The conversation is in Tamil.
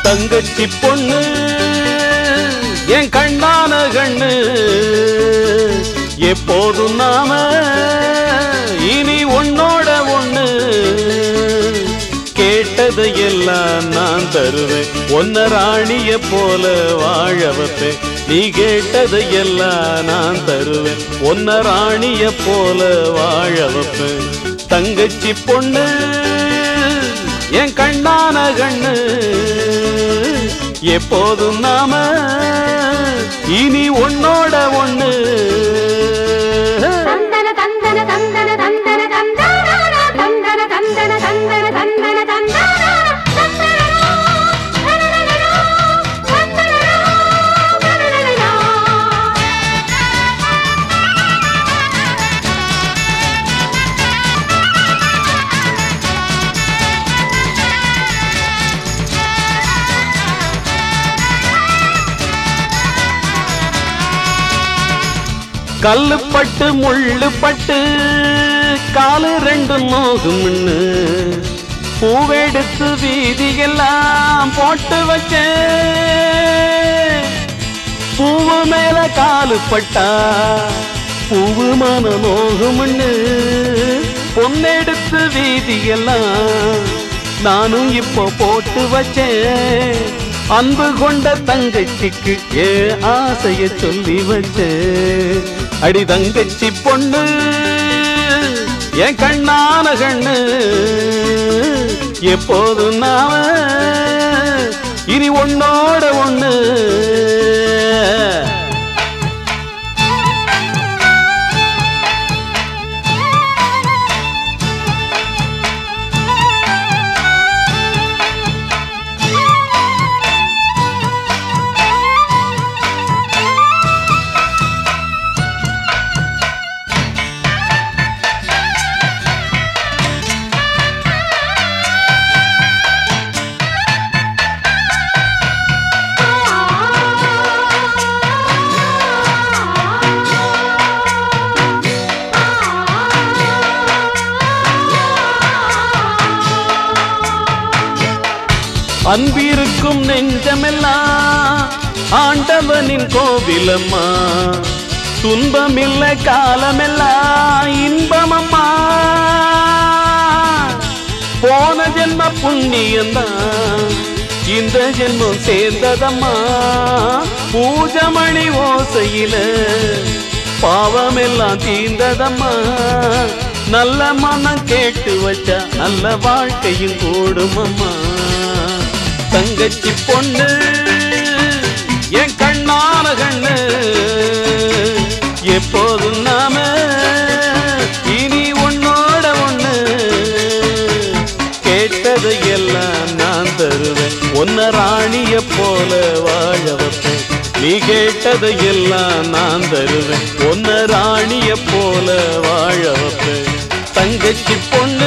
தங்கச்சி பொண்ணு என் கண்ணான கண்ணு எப்போதும் நாம இனி உன்னோட ஒண்ணு கேட்டதையெல்லாம் நான் தருவேன் ஒன்ன ராணிய போல வாழ வைப்பேன் நீ கேட்டதையெல்லாம் நான் தருவேன் ஒன்ன ராணிய போல வாழ வைப்பேன் தங்கச்சி பொண்ணு என் கண்ணான கண்ணு எப்போதும் நாம இனி உன்னோட ஒண்ணு தந்தன தந்தன தந்தன தந்தன தந்தானா தந்தன தந்தன தந்தன தந்தன தந்தானா தந்தனரோ தனனனரோ தந்தனரோ தனனனரோ கல்லு பட்டு முள்ளு பட்டு காலு ரெண்டு நோகும்னு பூவெடுத்து வீதியெல்லாம் போட்டு வச்சேன் பூவு மேல காலு பட்டா பூவு மன நோகும்னு பொன்னெடுத்து வீதியெல்லாம் நானும் இப்போ போட்டு வச்சேன் அன்பு கொண்ட தங்கச்சிக்கு ஏ ஆசைய சொல்லி வச்சேன் அடி தங்கச்சி பொண்ணு என் கண்ணான கண்ணு எப்போதும் நாம இனி உன்னோட ஒண்ணு அன்பிருக்கும் நெஞ்சமெல்லாம் ஆண்டவனின் கோவிலம்மா துன்பமில்ல காலமெல்லாம் இன்பமம்மா போன ஜென்ம புண்ணியந்தான் இந்த ஜென்மம் சேர்ந்ததம்மா பூஜமணி ஓசையில பாவமெல்லாம் தீர்ந்ததம்மா நல்ல மனம் கேட்டு வச்சா நல்ல வாழ்க்கையும் கூடுமம்மா தங்கச்சி பொண்ணு என் கண்ணான கண்ணு எப்போதும் நாம இனி உன்னோட ஒண்ணு கேட்டதை எல்லாம் நான் தருவேன் ஒன்ன ராணிய போல வாழ வைப்பேன் நீ கேட்டதை எல்லாம் நான் தருவேன் ஒன்ன ராணிய போல வாழ வைப்பேன் தங்கச்சி பொண்ணு